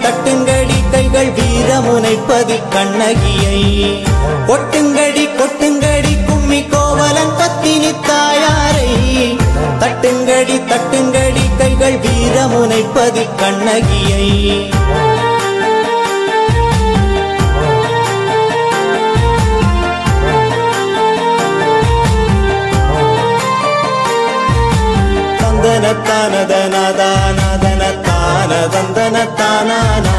தட்டுங்கடி கைகள் வீரமுனைப்பதி கண்ணகியை கொட்டுங்கடி கொட்டுங்கடி கும்மி கோவலன் பத்தினி தாயாரை தட்டுங்கடி தட்டுங்கடி கைகள் வீரமுனைப்பதி கண்ணகியை தந்தனத்தானதனதானதனத்தானதந்தனத்தானானா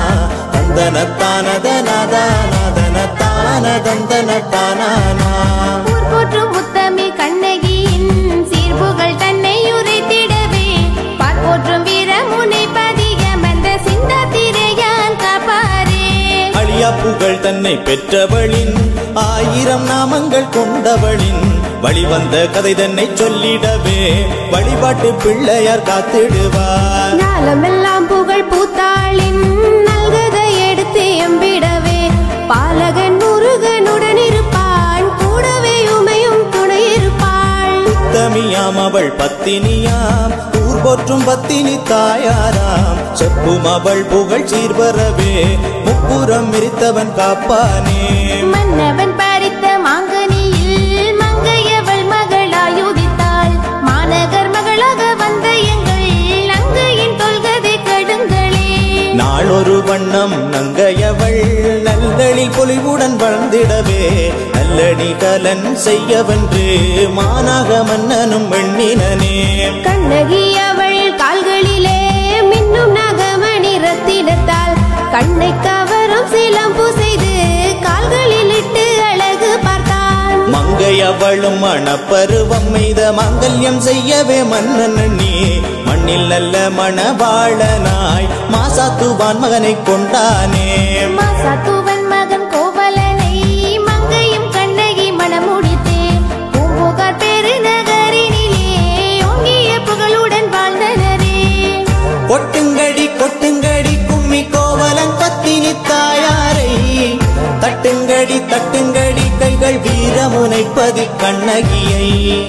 தந்தனத்தானதனதானதனத்தானதந்தனத்தானானா ஊர் போற்றும் முத்தமி கண்ணகியின் சீர்புகள் தன்னை உரைத்திடவே பார் போற்றும் வீரமுனை பதிகமந்த சிந்தாத்திரையான் காப்பாரே அழியா புகழ் தன்னை பெற்றவளின் ஆயிரம் நாமங்கள் கொண்டவளின் வழிவந்த கதை தன்னை சொல்லிடவே வழிபாட்டு பிள்ளையார் காத்திடுவார் ஞாலமெல்லாம் புகழ் பூத்தாளின் நல்கதை எடுத்து எம்பிடவே பாலகன் முருகனுடன் இருப்பான் கூடவே உமையும் துணை இருப்பாள் உத்தமியாம் அவள் பத்தினியாம் ஊர் போற்றும் பத்தினி தாயாராம் செப்பும் அவள் புகழ் சீர்வரவே முப்புறம் மிரித்தவன் காப்பானே மன்னவன் பறித்த மாங்கனியில் மங்கையவள் மகளாயுதித்தாள் மாநகர் மகளாக வந்த எங்கள் அங்கையின் தொல்கதை கடுங்களே நாளொரு வண்ணம் நங்கையவள் நல்லளில் பொலிவுடன் வளர்ந்திடவே நல்லடி கலன் செய்யவென்று மானாக மன்னனும் வெண்ணினனே கண்ணகி அவள் கால்களிலே மின்னும் நகமணி ரத்தினத்தால் கண்ணை கவரும் சிலம்பு செய்து கால்களில் இட்டு அழகு பார்த்தான் மங்கை அவளும் மணப்பருவம் மீத மங்கல்யம் செய்யவே மன்னன் எண்ணி மண்ணில் நல்ல மணவாளனாய் மாசாத்துவான் மகனை கொண்டானே மாசாத்துவன் மகன் கோவலனை மங்கையும் கண்ணகி மணமுடித்தே பூம்புகார் பெருநகரினிலே ஓங்கிய புகழுடன் வாழ்ந்தனரே கொட்டுங்கடி கொட்டுங்கடி கும்மி கோவலன் பத்தினி தாயாரை தட்டுங்கடி தட்டுங்கடி கைகள் வீரமுனைப்பதி கண்ணகியை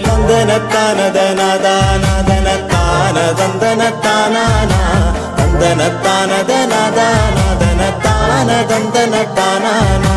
தந்தனத்தானதனதானதனத்தான தந்தனத்தானானா தந்தனத்தானதனதானதனத்தான தந்தனத்தானானா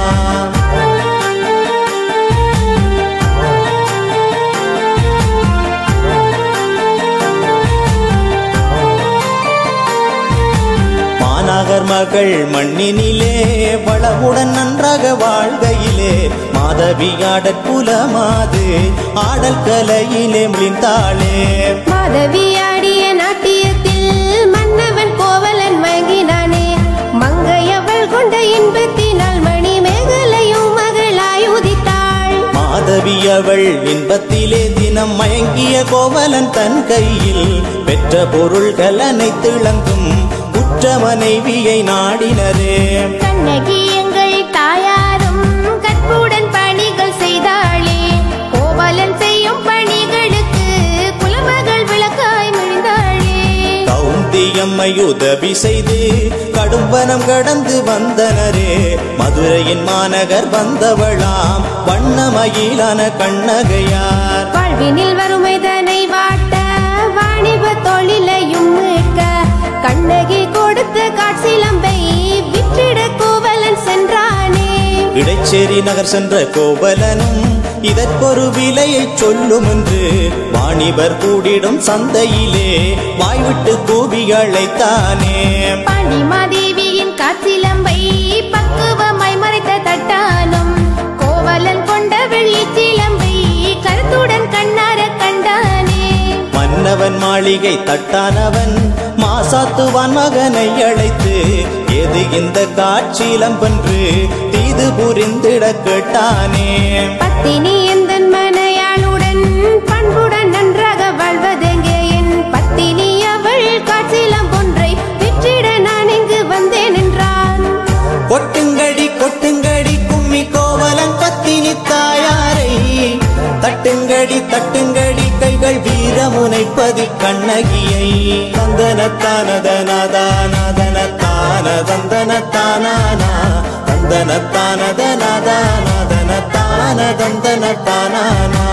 மாநகர் மகள் மண்ணினிலே வளமுடன் நன்றாக வாழ்கையிலே மாதவியாடற் குலமாது ஆடல் கலையிலே மிளிந்தாளே மாதவியாடிய நாட்டியத்தில் மன்னவன் கோவலன் மயங்கினானே மங்கையவள் கொண்ட இன்பத்தினால் மணி மேகலையும் மகளாய் உதித்தாள் மாதவி அவள் இன்பத்திலே தினம் மயங்கிய கோவலன் தன் கையில் பெற்ற பொருள்கள் அனைத்து இழந்தும் உற்ற மனைவியை நாடினரே கண்ணகி எங்கள் தாயாரும் கற்புடன் பணிகள் செய்தாளே கோவலன் செய்யும் பணிகளுக்கு குலமகள் விளக்காய் மிழ்ந்தாளே கவுந்தியம்மை உதவி செய்து கடும்பனம் கடந்து வந்தனரே மதுரையின் மாநகர் வந்தவளாம் வண்ணமயிலான கண்ணகையார் வாழ்வினில் வறுமைதனை வாட்ட வாணிப தொழிலையும் மீட்க கண்ணகி கொடுத்த காட்சிலம்பை விற்றிட கோவலன் சென்றானே இடைச்சேரி நகர் சென்ற கோவலனும் இதற்கொரு விலையை சொல்லும் என்று வாணிபர் கூடிடும் சந்தையிலே வாய்விட்டு கூவி அழைத்தானே பாண்டிமாதேவியின் காட்சிலம்பை பக்குவமாய் மறைத்த தட்டானும் கோவலன் கொண்ட வெள்ளிச்சிலம்பை கருத்துடன் கண்ணார கண்டானே மன்னவன் மாளிகை தட்டானவன் மாசாத்துவான் மகனை அழைத்து எது இந்த காட்சியிலம்பென்று தீது புரிந்திட கேட்டானே பத்தினி எந்தன் மனையாளுடன் பண்புடன் நன்றாக வாழ்வதெங்கே என் பத்தினி அவள் காட்சிலம் ஒன்றை விற்றிட நான் இங்கு வந்தேன் என்றான் கொட்டுங்கடி கொட்டுங்கடி கும்மி கோவலன் பத்தினி தாயாரை தட்டுங்கடி தட்டுங்கடி கைகள் வீரமுனைப்பதி கண்ணகியை தந்தனத்தானதனதானதனத்தான தந்தனத்தானானா தந்தனத்தானதனதானதனத்தான தந்தனத்தானானா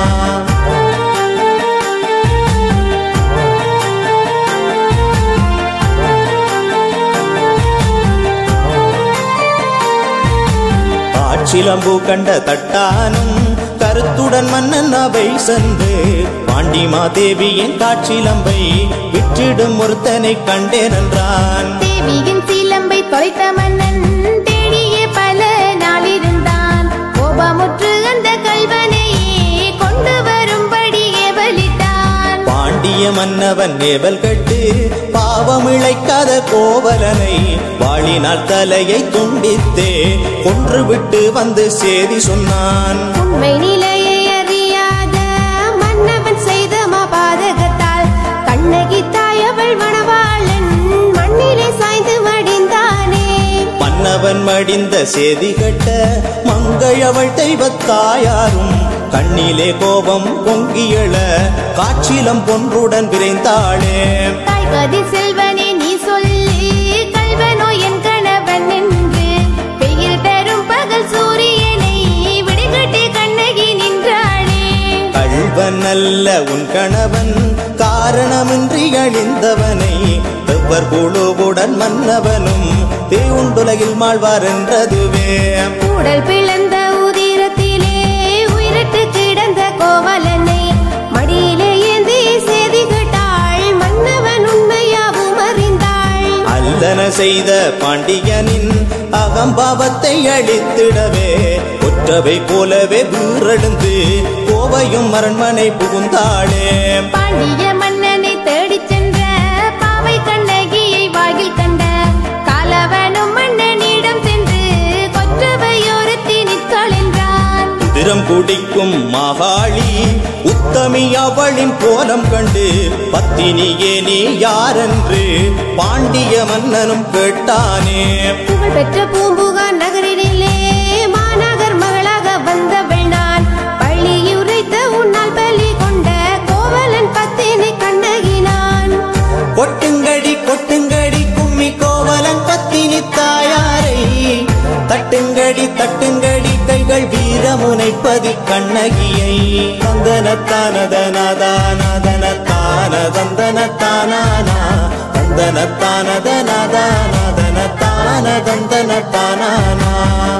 காட்சிலம்பு கண்ட தட்டானும் கருத்துடன் மன்னன் அவை சென்று பாண்டிமாதேவியின் காட்சிலம்பை விற்றிடும் ஒருத்தனை கண்டேன் என்றான் தேவியின் சிலம்பை தொலைத்த மன்னன் தேடிய பல நாளிருந்தான் கோபமுற்று அந்த கல்வனையே கொண்டு வரும்படி ஏவலிட்டான் பாண்டிய மன்னவன் ஏவல் கட்டு பாவம் இழைக்காத கோவலனை வாளினால் தலையை துண்டித்தே கொன்றுவிட்டு வந்து சேதி சொன்னான் உண்மை நிலையை அறியாத மன்னவன் செய்த மாபாதகத்தால் கண்ணகி தாய் அவள் மணவாளன் மண்ணிலே சாய்ந்து மடிந்தானே மன்னவன் மடிந்த சேதி கட்ட மங்கையவள் தெய்வத்தாயாரும் கண்ணிலே கோபம் பொங்கியள காட்சிலம் பொன்றுடன் விரைந்தாளே தாய் கதி செல்வனே நீ சொல்லி கல்வனோ என் கணவன் என்று வெயில் தரும் பகல் சூரியனை விடுகட்டி கண்ணகி நின்றாளே கள்வன் அல்ல உன் கணவன் காரணமின்றி அழிந்தவனை எவ்வர் குழுவுடன் மன்னவனும் தேவுண்டுலகில் மாழ்வார் என்றதுவே உடல் பிளந்த உதிரத்திலே உயிரட்டு கிடந்த கோவலனை மடியிலே ஏந்தி செய்தி கேட்டாள் மன்னவன் உண்மையாவும் அறிந்தாள் அல்லன செய்த பாண்டியனின் அகம்பாவத்தை அழித்திடவே ஒற்றவை போலவே வீரெழுந்து கோவையும் அரண்மனை புகுந்தாளே பாண்டிய மன்னனை தேடிச் சென்ற பாவை கண்ணகியை வாயில் கண்ட காலவனும் மன்னனிடம் சென்று கொற்றவையோரத்தி நிற்காள் என்றான் திரம் குடிக்கும் மகாளி உத்தமி அவளின் கோலம் கண்டு பத்தினியே நீ யாரென்று பாண்டிய மன்னனும் கேட்டானே புகழ் பெற்ற பூம்புகார் நகரிலே மாநகர் மகளாக வந்தவள் நான் பள்ளி உரைத்த உன்னால் பலி கொண்ட கோவலன் பத்தினை கண்ணகி நான் கொட்டுங்கடி கொட்டுங்கடி கும்மி கோவலன் பத்தினி தாயாரை தட்டுங்கடி தட்டுங்கடி கைகள் வீரமுனைப்பதி கண்ணகியை தந்தனத்தானதனதானதனத்தானதந்தனத்தானானா தந்தனத்தானதனதானதனத்தானதந்தனத்தானானா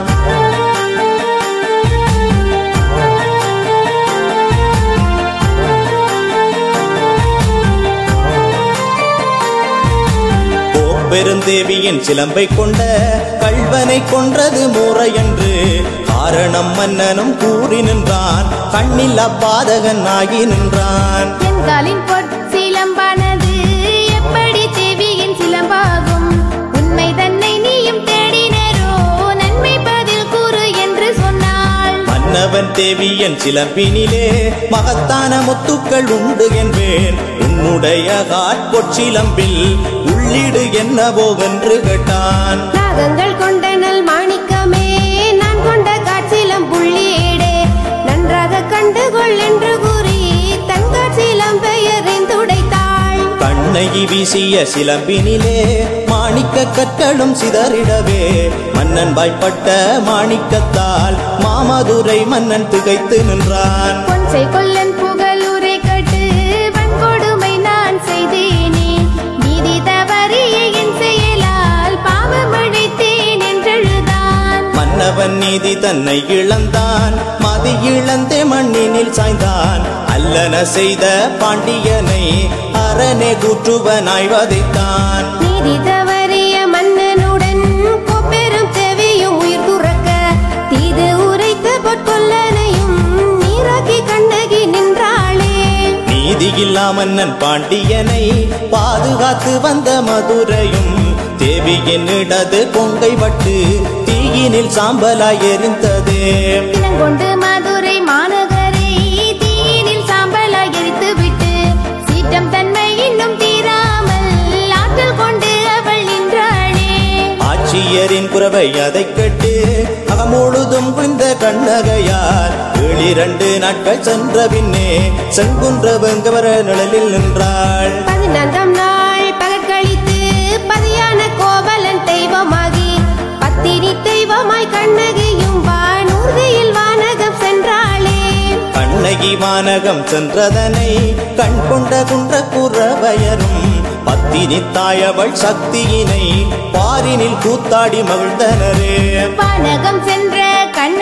பெருந்தேவியின் சிலம்பை கொண்ட கள்வனை கொன்றது முறையென்று காரணம் மன்னனும் கூறி நின்றான் கண்ணில் அப்பாதகன் ஆகி நின்றான் என் காலின் பொற்சிலம்பானது எப்படி தேவியின் சிலம்பாகும் உண்மை தன்னை நீயும் தேடினரோ நன்மை பதில் கூறு என்று சொன்னாள் மன்னவன் தேவியன் சிலம்பினிலே மகத்தான முத்துக்கள் உண்டு என்பேன் உன்னுடைய காட்பொற்சிலம்பில் உள்ளீடு என்னவோ வென்று கேட்டான் நாகங்கள் கொண்ட நல் மாணிக்கமே நான் கொண்ட காட்சிலம் புள்ளியேடே நன்றாக கண்டுகொள் என்று கூறி தன் காட்சிலம் பெயரிந்துடைத்தாள் கண்ணகி வீசிய சிலம்பினிலே மாணிக்க கற்களும் சிதறிடவே மன்னன் வாய்ப்பட்ட மாணிக்கத்தால் மாமதுரை மன்னன் திகைத்து நின்றான் பொன்சை கொல்லன் புகழுரை கட்டு வன்கொடுமை நான் செய்தேனே நீதி தவறிய என் செயலால் பாவம் அழைத்தேன் என்றெழுதான் மன்னவன் நீதி தன்னை இழந்தான் மதி இழந்தே மண்ணினில் சாய்ந்தான் அல்லன செய்த பாண்டியனை அரணே கூற்றுவனாய் வதைத்தான் நீதி தவறிய மன்னனுடன் கொப்பெரும் தேவியும் உயிர் துறக்க தீது உரைத்த பொற்கொல்லனையும் நீராக்கி கண்ணகி நின்றாளே நீதியில்லா மன்னன் பாண்டியனை பாதுகாத்து வந்த மதுரையும் தேவியின் இடது கொங்கை வட்டு தீயினில் சாம்பலாய் எரிந்ததே இளங்கொண்டு மதுரை மாநகரை தீயினில் சாம்பலாய் எரித்து விட்டு சீற்றம் தன்மை இன்னும் தீராமல் ஆற்றல் கொண்டு அவள் நின்றாளே ஆட்சியரின் குறவை அதை கேட்டு அகமுழுதும் குந்த கண்ணகையார் ஏழிரண்டு நாட்கள் சென்ற பின்னே செங்குன்ற வெங்கவர நிழலில் நின்றாள் பதினான்காம் நாள் பகற்கழித்து பதியான கோவலன் தெய்வமாகி பத்தினி தெய்வமாய் கண்ணகியும் வானூர்தியில் வானகம் சென்றாளே கண்ணகி வானகம் சென்றதனை கண் கொண்ட குன்ற குறவயரும் பத்தினி தாயவள் சக்தியினை பாரினில் கூத்தாடி மகிழ்ந்தனரே வானகம் சென்ற கண்ண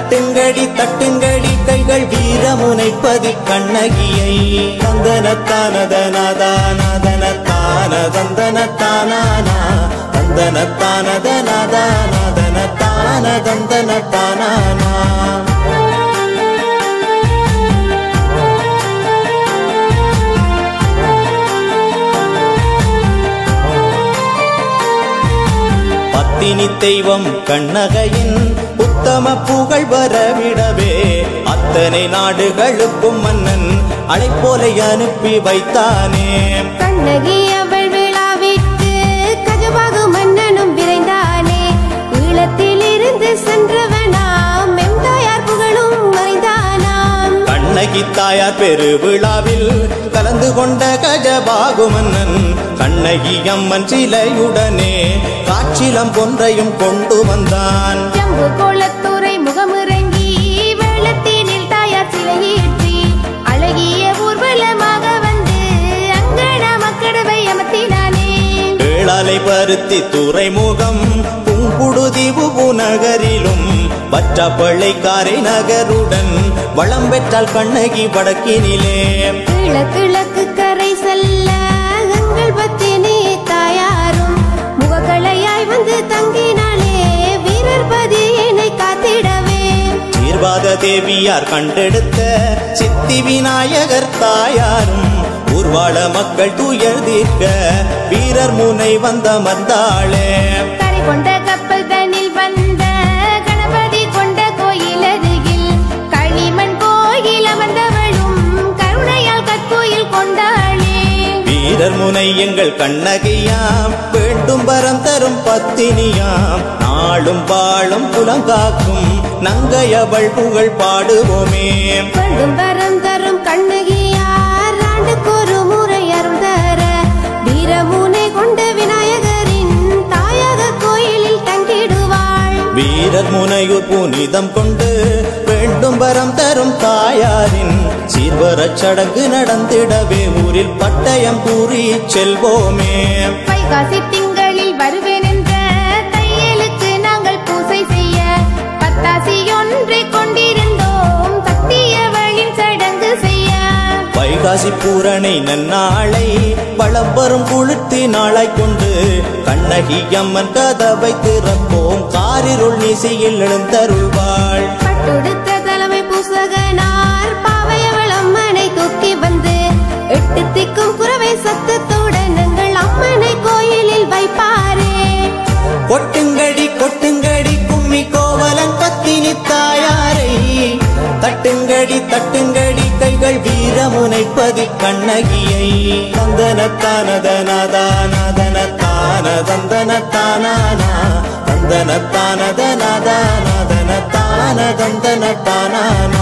தட்டுங்கடி தட்டுங்கடி கைகள் வீரமுனைப்பதி கண்ணகியை தந்தனத்தானதனதானதனத்தான தந்தனத்தானானா தந்தனத்தானதனதானதனத்தான தந்தனத்தானானா பத்தினி தெய்வம் கண்ணகையின் உத்தம புகழ் வரவிடவே அத்தனை நாடுகளுக்கும் மன்னன் அழைப்போலை அனுப்பி வைத்தானே கண்ணகி அவள் விழாவிற்கு கஜபாகு மன்னனும் விரைந்தானே ஈழத்தில் இருந்து சென்றவனாம் மெம்தாயார் புகழும் மறைந்தானாம் கண்ணகி தாயார் பெருவிழாவில் கலந்து கொண்ட கஜபாகு மன்னன் கண்ணகி அம்மன் சிலையுடனே காட்சிலம் கொன்றையும் கொண்டு வந்தான் ஜம்பு கோலத்துறை முகமிறங்கி வெள்ளத்தினில் தாயார் சிலையேற்றி அழகிய ஊர்வலமாக வந்து அங்கன மக்கடவை அமர்த்தினானே ஏழாலை பருத்தி துறைமுகம் புங்குடுதீவு நகரிலும் பற்றப்பள்ளை காரை நகருடன் வளம் பெற்றால் கண்ணகி வடக்கினிலே கிழக்கிழக்கு கரை செல்ல எங்கள் பத்தினி தாயாரும் முகக்களையாய் வந்து தங்கினாலே வீரர் பதியினை காத்திடவே சீர்வாத தேவியார் கண்டெடுத்த சித்தி விநாயகர் தாயாரும் ஊர்வாழ மக்கள் துயர் தீர்க்க வீரர் முனை வந்த மந்தாளே கரை கொண்ட கப்பல் தனில் வந்த கணபதி கொண்ட கோயில் அருகில் களிமண் கோயில் அமர்ந்தவளும் கருணையால் கற்கோயில் கொண்டாளே வீரர் முனை எங்கள் கண்ணகியாம் வேண்டும் வரம் தரும் பத்தினியாம் நாளும் வாழும் புலங்காக்கும் நங்கையவள் புகழ் பாடுவோமே வேண்டும் வரம் தரும் கண்ணகியார் ஆண்டுக்கு ஒரு முறை அருள் தர வீரமுனை கொண்ட விநாயகரின் தாயக கோயிலில் தங்கிடுவாள் வீரர் முனையூர் புனிதம் கொண்டு வேண்டும் வரம் தரும் தாயாரின் சீர்வரச் சடங்கு நடந்திடவே ஊரில் பட்டயம் கூறி செல்வோமே வைகாசி திங்களில் வருவேன் என்ற தையலுக்கு நாங்கள் பூசை செய்ய பத்தாசி ஒன்றை கொண்டிருந்தோம் சத்தியவளின் சடங்கு செய்ய வைகாசி பூரணை நன்னாளை வளம் வரும் குளிர்த்தி நாளாய் கொண்டு கண்ணகி அம்மன் கதவை திறப்போம் காரிருள் நிசையில் எழுந்தருள்வாள் பட்டுடுத்த தலைமை பூசகனார் பாவையவள் அம்மனை தூக்கி வந்து எட்டு திக்கும் குறவை சத்தத்துடன் எங்கள் அம்மனை கோயிலில் வைப்பாரே கொட்டுங்கடி கொட்டுங்கடி கும்மி கோவலன் பத்தினி தாயாரை தட்டுங்கடி தட்டுங்கடி கைகள் வீரமுனைப்பதி கண்ணகியை தந்தனத்தானதனதானதனத்தான தந்தனத்தானானா தந்தனத்தானதனதானதனத்தான தந்தனத்தானானா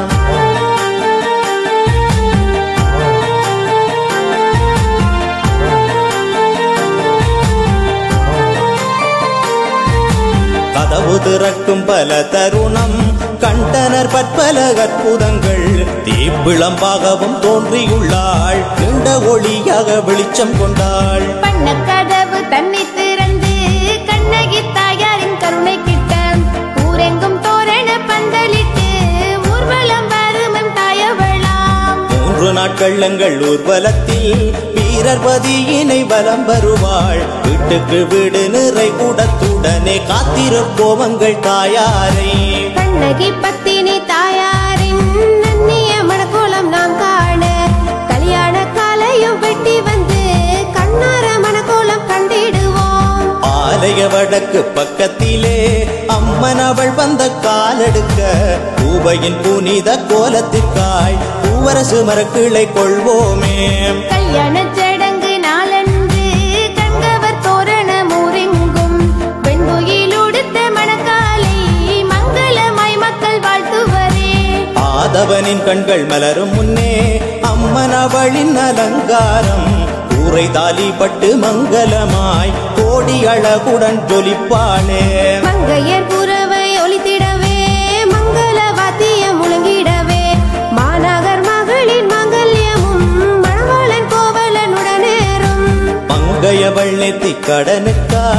கதவு திறக்கும் பல தருணம் கண்டனர் பற்பல அற்புதங்கள் தீப்பிளம்பாகவும் தோன்றியுள்ளாள் நீண்ட ஒளியாக வெளிச்சம் கொண்டாள் பண்ண கதவு தன்னை திறந்து கண்ணகி தாயாரின் கருணை கிட்ட ஊரெங்கும் தோரண பந்தலிட்டு ஊர்வலம் வருமம் தாயவளாம் மூன்று நாட்கள் எங்கள் ஊர்வலத்தில் வீரர் பதியினை வலம் வருவாள் வீட்டுக்கு வீடு நிறை கூடத்துடனே காத்திருப்போவங்கள் தாயாரை கண்ணகி பத்தினி தாயாரின் நன்னிய மணக்கோலம் நாம் காண கல்யாண காலையும் வெட்டி வந்து கண்ணார மணக்கோலம் கண்டிடுவோம் ஆலய வடக்கு பக்கத்திலே அம்மன் அவள் வந்த காலெடுக்க பூவையின் புனித கோலத்திற்காய் பூவரசு மரக்கிளை கொள்வோமே கல்யாண சடங்கு நாளன்று கண்கவர் தோரண மூரெங்கும் வெண்புயில் உடுத்த மணக்காலை மங்களமாய் மக்கள் வாழ்த்துவரே ஆதவனின் கண்கள் மலரும் முன்னே அம்மன் அவளின் அலங்காரம் கூரை தாலி பட்டு மங்களமாய் கோடி அழகுடன் ஜொலிப்பாளே மங்கையர் புறவை ஒலித்திடவே மங்கள வாத்தியம் முழங்கிடவே மாநகர் மகளின் மங்கல்யமும் மணவாளன் கோவலனுடனேறும் மங்கையவள் நெத்தி கடனுக்காய்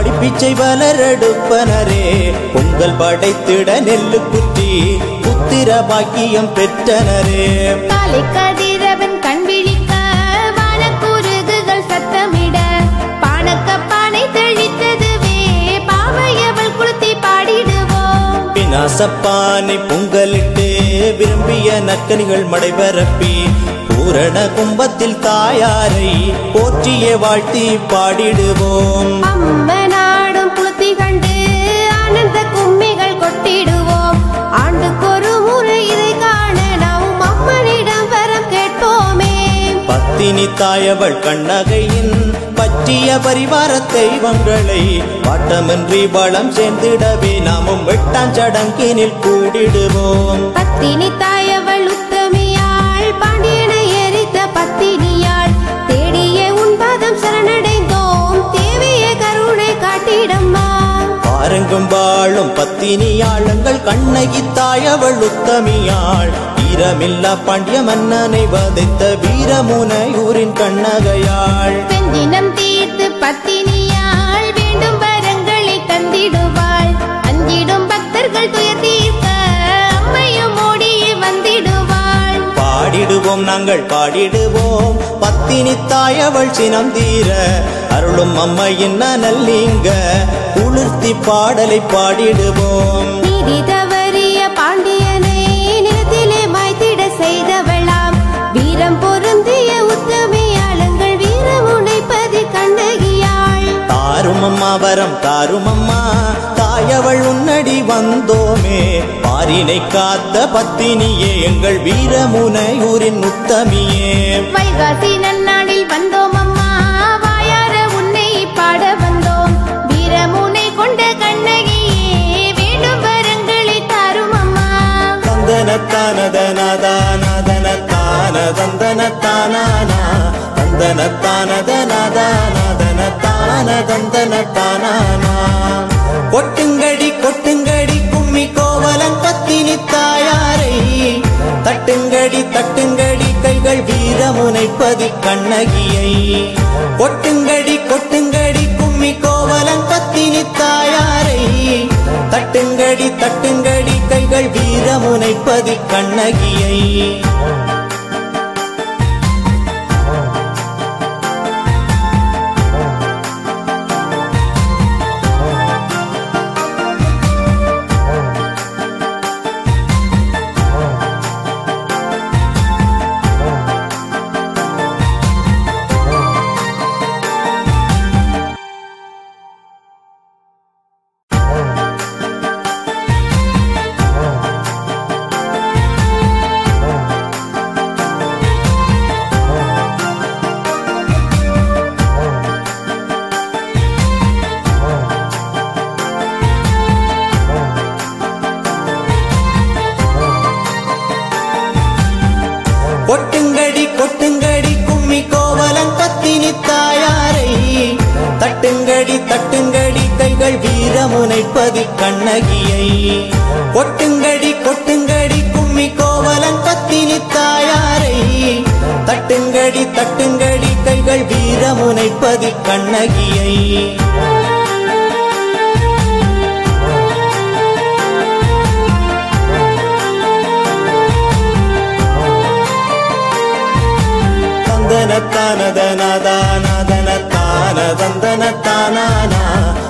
படிப்பிச்சை வளரெடுப்பனரே பொங்கல் படைத்திட நெல்லு குத்தி புத்திர பாக்கியம் பெற்றனரே காலை கதிரவன் கண் விழிக்க வானக்கூறுகுகள் சத்தமிட பானக்க பானை தெளித்ததுவே பாவையவள் குளுத்தி பாடிடுவோம் விநாசப்பானை பொங்கலிட்டு விரும்பிய நற்கனிகள் மடைபரப்பி பூரண கும்பத்தில் தாயாரை போற்றிய வாழ்த்தி பாடிடுவோம் அம்மனாடும் குளுத்தி கண்டு ஆனந்த கும்மிகள் கொட்டிடுவோம் ஆண்டுக்கொரு முறை இதை காண நாம் அம்மனிடம் வரம் கேட்போமே பத்தினி தாயவள் கண்ணகையின் பற்றிய பரிவார தெய்வங்களை வாட்டமின்றி வளம் சேர்ந்திடவே நாமும் வெட்டாஞ்சடங்கினில் கூடிடுவோம் பத்தினி தாயவள் உத்தமியாள் பாண்டியனை எரித்த பத்தினியாள் தேடிய உன் பாதம் சரணடைந்தோம் தேவிய கருணை காட்டிடம்மா பாருங்கும் வாழும் பத்தினியாளங்கள் கண்ணகி தாயவள் உத்தமியாள் வீரமில்லா பாண்டிய மன்னனை வதைத்த வீரமுனையூரின் கண்ணகையாள் பெஞ்சினம் தீர்த்து பத்தினியாள் வேண்டும் வரங்களை தந்திடுவாள் அஞ்சிடும் பக்தர்கள் துயர் தீர்க்க அம்மையும் ஓடியே வந்திடுவாள் பாடிடுவோம் நாங்கள் பாடிடுவோம் பத்தினி தாயவள் சினம் தீர அருளும் அம்மையின் நல்லிங்க குளிர்த்தி பாடலை பாடிடுவோம் நீதி தவறிய பாண்டியனை நிலத்திலே மாய்த்திட செய்தவளாம் வீரம் பொருந்திய உத்தமியாளங்கள் வீரம் உனைப்பதி கண்ணகியாள் தாரும் அம்மா வரம் தாரும் அம்மா தாயவள் உன்னடி வந்தோமே பாரினை காத்த பத்தினியே எங்கள் வீரமுனையூரின் உத்தமியே வைகாசி நன்னாளில் வந்தோம் அம்மா வாயார உன்னை பாட வந்தோம் வீரமுனை கொண்ட கண்ணகியே வேண்டும் வரங்களை தாரும் அம்மா தந்தனத்தானதனதானதனத்தான தந்தனத்தானானா தந்தனத்தானதனதானதனத்தான தந்தனத்தானானா கொட்டுங்கடி கொட்டுங்கடி கும்மி கோவலன் பத்தினி தாயாரை தட்டுங்கடி தட்டுங்கடி கைகள் வீரமுனைப்பதி கண்ணகியை கொட்டுங்கடி கொட்டுங்கடி கும்மி கோவலன் பத்தினி தாயாரை தட்டுங்கடி தட்டுங்கடி கைகள் வீரமுனைப்பதி கண்ணகியை கொட்டுங்கடி கொட்டுங்கடி கும்மி கோவலன் பத்தினி தாயாரை தட்டுங்கடி தட்டுங்கடி கைகள் வீரமுனைப்பதி கண்ணகியை கொட்டுங்கடி கொட்டுங்கடி கும்மி கோவலன் பத்தினி தாயாரை தட்டுங்கடி தட்டுங்கடி கைகள் வீரமுனைப்பதி கண்ணகியை தந்தனத்தானதனதானதனத்தான தந்தனத்தானானா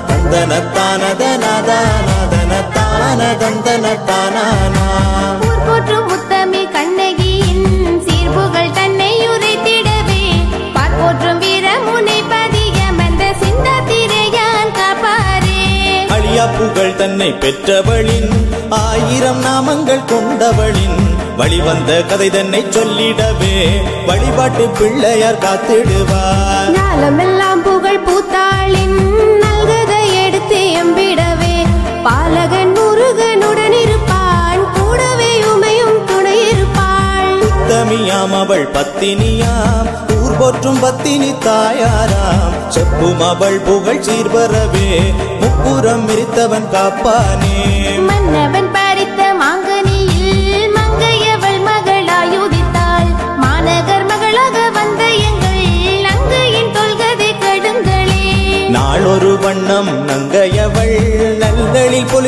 தந்தனத்தானதனதானதனத்தான தந்தனத்தானானா ஊர் போற்றும் உத்தமி கண்ணகியின் சீர்புகள் தன்னை உரைத்திடவே பார்ப்போற்றும் வீரமுனை பதிகம் அந்த சிந்தா திரையான் காப்பாரே அழியா புகழ் தன்னை பெற்றவளின் ஆயிரம் நாமங்கள் கொண்டவளின் வழிவந்த கதை தன்னை சொல்லிடவே வழிபாட்டு பிள்ளையார் காத்திடுவார் ஞாலமெல்லாம் புகழ் பூத்தாளின் நல்கதை எடுத்து எம்பிடவே பாலகன் முருகனுடன் இருப்பான் கூடவே உமையும் துணை இருப்பாள் உத்தமியாம் அவள் பத்தினியாம் ஊர் போற்றும் பத்தினி தாயாராம் செப்பும் அவள் புகழ் சீர்வரவே முப்புறம் விரித்தவன் காப்பானே மன்னவன் பறித்த மாங்கனியில் மங்கையவள் மகளாயுதித்தாள் மாநகர் மகளாக வந்த எங்கள் அங்கையின் தொல்கதை கடுங்களே நாளொரு வண்ணம்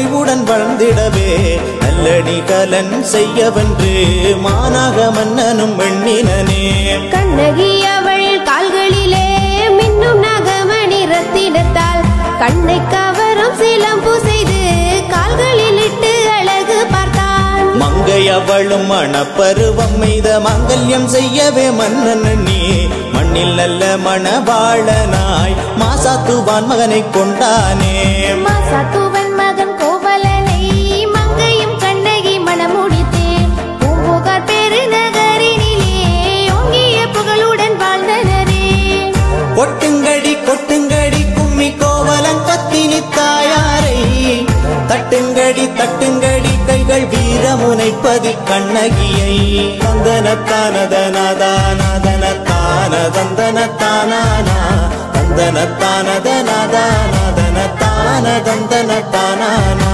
மகிழ்வுடன் வளர்ந்திடவே நல்லடி கலன் செய்யவென்று மானாக மன்னனும் எண்ணினனே கண்ணகி அவள் கால்களிலே மின்னும் நகமணி ரத்தினத்தால் கண்ணை கவரும் சிலம்பு செய்து கால்களில் இட்டு அழகு பார்த்தான் மங்கை அவளும் மணப்பருவம் மீத மங்கல்யம் செய்யவே மன்னன் நீ மண்ணில் நல்ல மணவாளனாய் மாசாத்துவான் மகனை கொண்டானே மாசாத்துவன் மகன் கோவலனை மங்கையும் கண்ணகி மணமுடித்தே பூம்புகார் பெருநகரினிலே ஓங்கிய புகழுடன் வாழ்ந்தனரே கொட்டுங்கடி கொட்டுங்கடி கும்மி கோவலன் பத்தினி தாயாரை தட்டுங்கடி தட்டுங்கடி கைகள் வீரமுனைப்பதி கண்ணகியை தந்தனத்தானதனதானதனத்தானதந்தனத்தானானா தந்தனத்தானதனதானதனத்தானதந்தனத்தானானா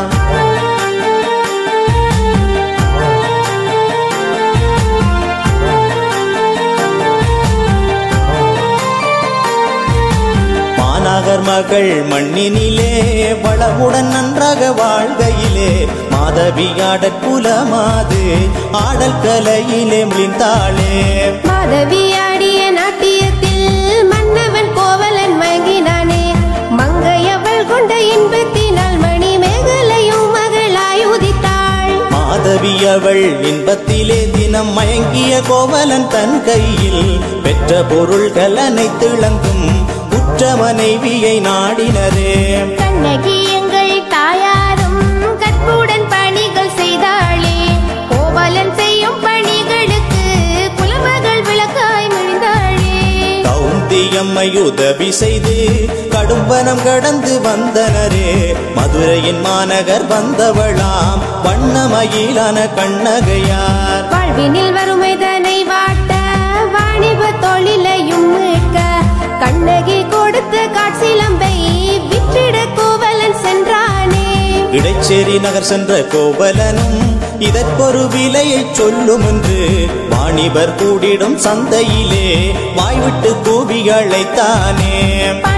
மாநகர் மகள் மண்ணினிலே வளமுடன் நன்றாக வாழ்கையிலே மாதவியாடற் குலமாது ஆடல் கலையிலே மிளிந்தாளே மாதவி ஆடிய நாட்டியத்தில் மன்னவன் கோவலன் மயங்கினானே மங்கையவள் கொண்ட இன்பத்தினால் மணி மேகலையும் மகளாய் உதித்தாள் மாதவி அவள் இன்பத்திலே தினம் மயங்கிய கோவலன் தன் கையில் பெற்ற பொருள்கள் அனைத்து இழந்தும் உற்ற மனைவியை நாடினரே கண்ணகி எங்கள் தாயாரும் கற்புடன் பணிகள் செய்தாளே கோவலன் செய்யும் பணிகளுக்கு குலமகள் விளக்காய் மிழ்ந்தாளே கவுந்தியம்மை உதவி செய்து கடும்பனம் கடந்து வந்தனரே மதுரையின் மாநகர் வந்தவளாம் வண்ணமயிலான கண்ணகையார் வாழ்வினில் வறுமைதனை வாட்ட வாணிப தொழிலையும் மீட்க கண்ணகி கொடுத்த காட்சிலம்பை விற்றிட கோவலன் சென்றானே இடைச்சேரி நகர் சென்ற கோவலனும் இதற்கொரு விலையை சொல்லும் என்று வாணிபர் கூடிடும் சந்தையிலே வாய்விட்டு கூவி அழைத்தானே பண